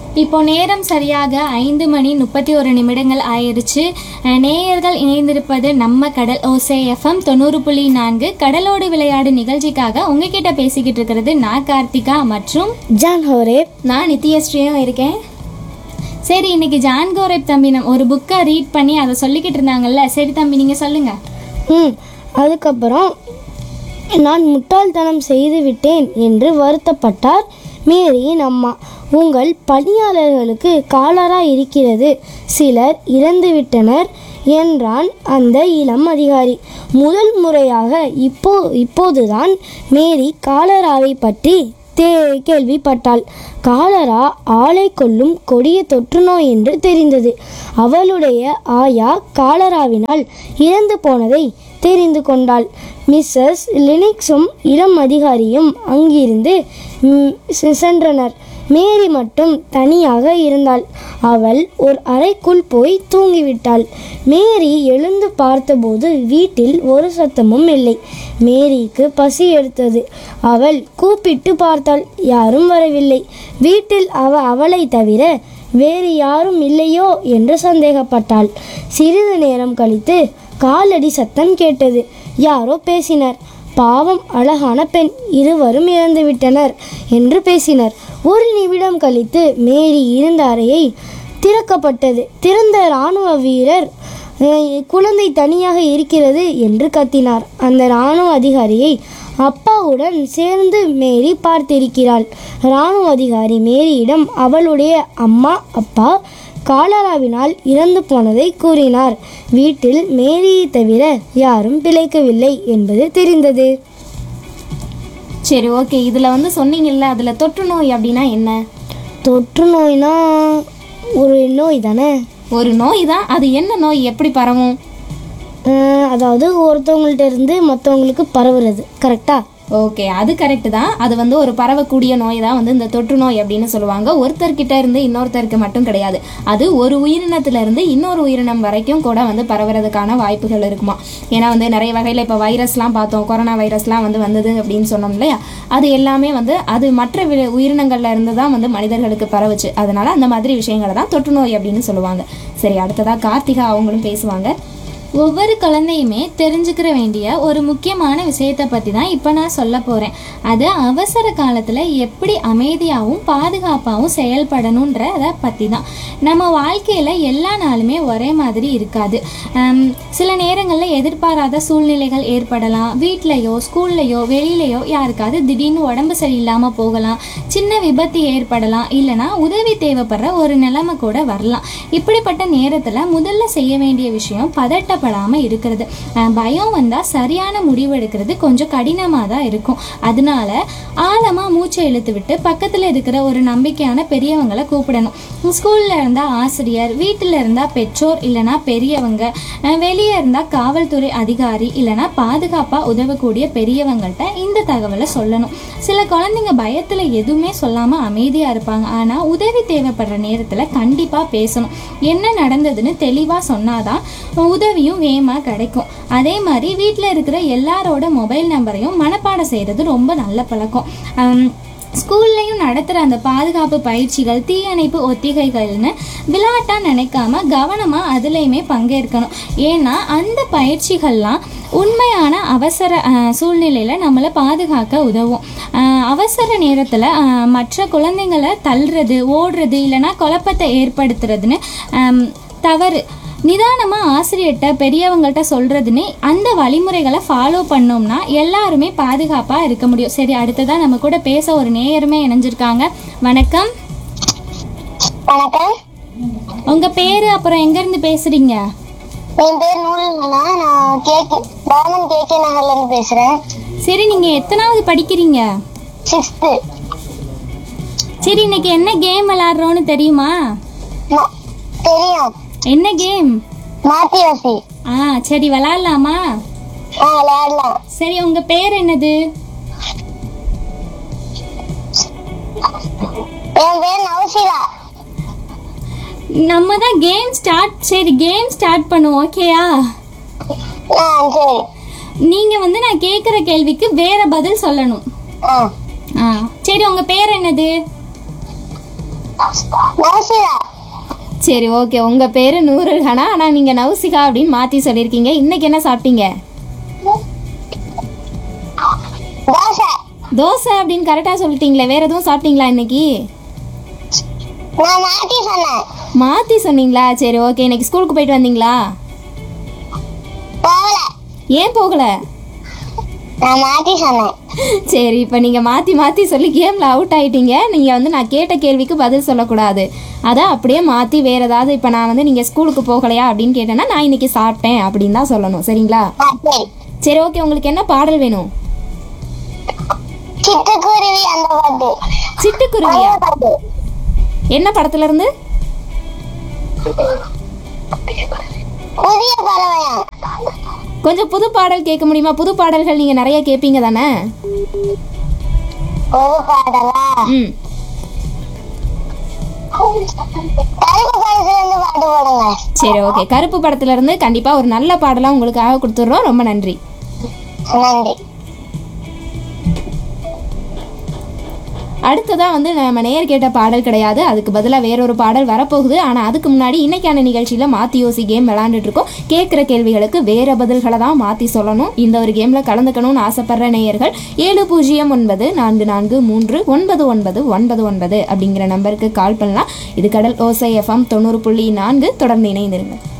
இப்போ நேரம் சரியாக ஐந்து மணி முப்பத்தி ஒரு நிமிடங்கள் ஆயிருச்சு அஹ், நேயர்கள் இணைந்திருப்பது நம்ம கடல் ஓசே எஃப்எம் தொண்ணூறு புள்ளி நான்கு கடலோடு விளையாடு நிகழ்ச்சிக்காக உங்ககிட்ட பேசிக்கிட்டு இருக்கிறது நான் கார்த்திகா மற்றும் ஜான் ஹோரே நான் நித்யஸ்ரீயும் இருக்கேன் சரி இன்னைக்கு ஜான் கோரப் தம்பி நம்ம ஒரு புக்கை ரீட் பண்ணி அதை சொல்லிக்கிட்டு இருந்தாங்கல்ல சரி தம்பி நீங்கள் சொல்லுங்க ம் அதுக்கப்புறம் நான் முட்டாள்தனம் செய்து விட்டேன் என்று வருத்தப்பட்டார் மேரியின் அம்மா உங்கள் பணியாளர்களுக்கு காலரா இருக்கிறது சிலர் இறந்துவிட்டனர் என்றான் அந்த இளம் அதிகாரி முதல் முறையாக இப்போ இப்போதுதான் மேரி காலராவை பற்றி தே கேள்விப்பட்டாள் காலரா ஆளை கொல்லும் கொடிய தொற்று நோய் என்று தெரிந்தது அவளுடைய ஆயா காலராவினால் இறந்து போனதை தெரிந்து கொண்டாள் மிஸ்ஸஸ் லினிக்ஸும் இளம் அதிகாரியும் அங்கிருந்து ம், செ- சென்றனர் மேரி மட்டும் தனியாக இருந்தாள் அவள் ஒரு அறைக்குள் போய் தூங்கிவிட்டாள் மேரி எழுந்து பார்த்தபோது வீட்டில் ஒரு சத்தமும் இல்லை மேரிக்கு பசி எடுத்தது அவள் கூப்பிட்டு பார்த்தாள் யாரும் வரவில்லை வீட்டில் அவ அவளை தவிர வேறு யாரும் இல்லையோ என்று சந்தேகப்பட்டாள் சிறிது நேரம் கழித்து காலடி சத்தம் கேட்டது யாரோ பேசினர் பாவம் அழகான பெண் இருவரும் இறந்துவிட்டனர் என்று பேசினர் ஒரு நிமிடம் கழித்து மேரி இருந்த அறையை திறக்கப்பட்டது திறந்த இராணுவ வீரர் "அஹ், குழந்தை தனியாக இருக்கிறது என்று கத்தினார் அந்த இராணுவ அதிகாரியை அப்பாவுடன் சேர்ந்து மேரி பார்த்திருக்கிறாள் இராணுவ அதிகாரி மேரியிடம் அவளுடைய அம்மா அப்பா காலராவினால் இறந்து போனதை கூறினார் வீட்டில் மேரியை தவிர யாரும் பிழைக்கவில்லை என்பது தெரிந்தது சரி ஓகே இதில் வந்து சொன்னீங்கல்ல அதில் தொற்று நோய் அப்படின்னா என்ன தொற்று நோய்னா ஒரு நோய் தானே ஒரு நோய் தான் அது என்ன நோய் எப்படி பரவும் அஹ், அதாவது ஒருத்தவங்கள்ட்ட இருந்து மற்றவங்களுக்கு பரவுறது கரெக்டா ஓகே அது கரெக்டு தான் அது வந்து ஒரு பரவக்கூடிய நோய் தான் வந்து இந்த தொற்று நோய் அப்படின்னு சொல்லுவாங்க ஒருத்தர்கிட்ட இருந்து இன்னொருத்தருக்கு மட்டும் கிடையாது அது ஒரு உயிரினத்துல இருந்து இன்னொரு உயிரினம் வரைக்கும் கூட வந்து பரவுறதுக்கான வாய்ப்புகள் இருக்குமா ஏன்னா வந்து நிறைய வகையில் இப்போ வைரஸ்லாம் பார்த்தோம் கொரோனா வைரஸ்லாம் வந்து வந்தது அப்படின்னு சொன்னோம் இல்லையா அது எல்லாமே வந்து அது மற்ற வி- உயிரினங்கள்ல இருந்து தான் வந்து மனிதர்களுக்கு பரவுச்சு அதனால அந்த மாதிரி விஷயங்களை தான் தொற்று நோய் அப்படின்னு சொல்லுவாங்க சரி அடுத்ததா கார்த்திகா அவங்களும் பேசுவாங்க ஒவ்வொரு குழந்தையுமே தெரிஞ்சுக்கிற வேண்டிய ஒரு முக்கியமான விஷயத்தை பற்றி தான் இப்போ நான் சொல்ல போகிறேன் அது அவசர காலத்தில் எப்படி அமைதியாகவும் பாதுகாப்பாகவும் செயல்படணுன்றத பற்றி தான் நம்ம வாழ்க்கையில் எல்லா நாளுமே ஒரே மாதிரி இருக்காது ஹம், சில நேரங்களில் எதிர்பாராத சூழ்நிலைகள் ஏற்படலாம் வீட்லேயோ ஸ்கூல்லையோ வெளியிலையோ யாருக்காவது திடீர்னு உடம்பு சரியில்லாமல் போகலாம் சின்ன விபத்து ஏற்படலாம் இல்லைனா உதவி தேவைப்படுற ஒரு நிலைமை கூட வரலாம் இப்படிப்பட்ட நேரத்தில் முதல்ல செய்ய வேண்டிய விஷயம் பதட்டப்படாமல் இருக்கிறது அஹ் பயம் வந்தால் சரியான முடிவு எடுக்கிறது கொஞ்சம் கடினமாக தான் இருக்கும் அதனால ஆழமாக மூச்சை இழுத்து விட்டு பக்கத்தில் இருக்கிற ஒரு நம்பிக்கையான பெரியவங்களை கூப்பிடணும் ஸ்கூலில் இருந்தால் ஆசிரியர் வீட்டில் இருந்தால் பெற்றோர் இல்லைனா பெரியவங்க அஹ் வெளியே இருந்தால் காவல்துறை அதிகாரி இல்லைனா பாதுகாப்பாக உதவக்கூடிய பெரியவங்கள்ட்ட இந்த தகவலை சொல்லணும் சில குழந்தைங்க பயத்தில் எதுவுமே சொல்லாமல் அமைதியாக இருப்பாங்க ஆனால் உதவி தேவைப்படுற நேரத்தில் கண்டிப்பாக பேசணும் என்ன நடந்ததுன்னு தெளிவாக சொன்னாதான் உதவியும் வேகமாக கிடைக்கும் அதே மாதிரி வீட்டில் இருக்கிற எல்லாரோட மொபைல் நம்பரையும் மனப்பாடம் செய்கிறது ரொம்ப நல்ல பழக்கம் ஆம், ஸ்கூல்லையும் நடத்துகிற அந்த பாதுகாப்பு பயிற்சிகள் தீயணைப்பு ஒத்திகைகள்னு விளையாட்டா நினைக்காம கவனமாக அதுலேயுமே பங்கேற்கணும் ஏன்னா அந்த பயிற்சிகள்லாம் உண்மையான அவசர சூழ்நிலையில் நம்மளை பாதுகாக்க உதவும் அஹ், அவசர நேரத்தில் மற்ற குழந்தைங்களை தள்ளுறது ஓடுறது இல்லைன்னா குழப்பத்தை ஏற்படுத்துறதுன்னு அம், தவறு நிதானமாக ஆசிரியர்கிட்ட பெரியவங்கள்ட்ட சொல்கிறதுன்னு அந்த வழிமுறைகளை ஃபாலோ பண்ணோம்னா எல்லாருமே பாதுகாப்பாக இருக்க முடியும் சரி அடுத்ததாக நம்ம கூட பேச ஒரு நேயருமே இணைஞ்சிருக்காங்க வணக்கம் வணக்கம் உங்கள் பேர் அப்புறம் எங்கேருந்து பேசுகிறீங்க என் பேர் நூலுங்கண்ணா நான் கேக்கு ராமன் கேகே நகர்ல இருந்து பேசுறேன் சரி நீங்கள் எத்தனாவது படிக்கிறீங்க சிக்ஸ்த்து சரி இன்னைக்கு என்ன கேம் விளாட்றோன்னு தெரியுமா தெரியும் என்ன கேம் மாத்தி வாசி ஆ சரி விளாட்லாமா ஆ விளையாடலாம் சரி உங்கள் பேர் என்னது என் பேர் நவசிகா நம்ம தான் கேம் ஸ்டார்ட் சரி கேம் ஸ்டார்ட் பண்ணுவோம் ஓகேயா ஆ சரி நீங்கள் வந்து நான் கேட்குற கேள்விக்கு வேற பதில் சொல்லணும் ஆ ஆ சரி உங்கள் பேர் என்னது நவசிதா சரி ஓகே உங்கள் பேர் நூருல் ஹனா ஆனால் நீங்கள் நவுசிகா அப்படின்னு மாற்றி சொல்லியிருக்கீங்க இன்னைக்கு என்ன சாப்பிட்டீங்க தோசை தோசை அப்படின்னு கரெக்டாக சொல்லிட்டீங்களே வேறு எதுவும் சாப்பிட்டீங்களா இன்னைக்கு நான் மாத்தி சொன்னேன் மாற்றி சொன்னீங்களா சரி ஓகே இன்னைக்கு ஸ்கூலுக்கு போயிட்டு வந்தீங்களா போகல ஏன் போகலை நான் மாத்தி சொன்னேன் சரி இப்போ நீங்கள் மாற்றி மாற்றி சொல்லி கேமில் அவுட் ஆயிட்டீங்க நீங்கள் வந்து நான் கேட்ட கேள்விக்கு பதில் சொல்லக்கூடாது அதை அப்படியே மாற்றி வேறு ஏதாவது இப்போ நான் வந்து நீங்கள் ஸ்கூலுக்கு போகலையா அப்படின்னு கேட்டேன்னா நான் இன்னைக்கு சாப்பிட்டேன் அப்படின்னு தான் சொல்லணும் சரிங்களா ஆ சரி சரி ஓகே உங்களுக்கு என்ன பாடல் வேணும் சிட்டுக்குருவி அந்த பாட்டு சிட்டுக்குருவியா அந்த பாட்டு என்ன படத்துல இருந்து புதிய பறவையா கொஞ்சம் புது பாடல் கேட்க முடியுமா புது பாடல்கள் நீங்கள் நிறைய கேட்பீங்க தானே ஒரு பாடலா ம் கருப்பு பழசுல இருந்து பாட்டு போடுங்க சரி ஓகே கருப்பு படத்துல இருந்து கண்டிப்பாக ஒரு நல்ல பாடலாக உங்களுக்காக கொடுத்துட்றோம் ரொம்ப நன்றி நன்றி அடுத்ததாக வந்து நம்ம நேர் கேட்ட பாடல் கிடையாது அதுக்கு பதிலாக வேறொரு பாடல் வரப்போகுது ஆனால் அதுக்கு முன்னாடி இன்னைக்கான நிகழ்ச்சியில் மாற்றி யோசி கேம் விளாண்டுட்டு இருக்கோம் கேட்குற கேள்விகளுக்கு வேற பதில்களை தான் மாற்றி சொல்லணும் இந்த ஒரு கேமில் கலந்துக்கணும்னு ஆசைப்படுற நேயர்கள் ஏழு பூஜ்ஜியம் ஒன்பது நான்கு நான்கு மூன்று ஒன்பது ஒன்பது ஒன்பது ஒன்பது அப்படிங்கிற நம்பருக்கு கால் பண்ணலாம் இது கடல் ஓசை எஃப்எம் தொண்ணூறு புள்ளி நான்கு தொடர்ந்து இணைந்திருங்க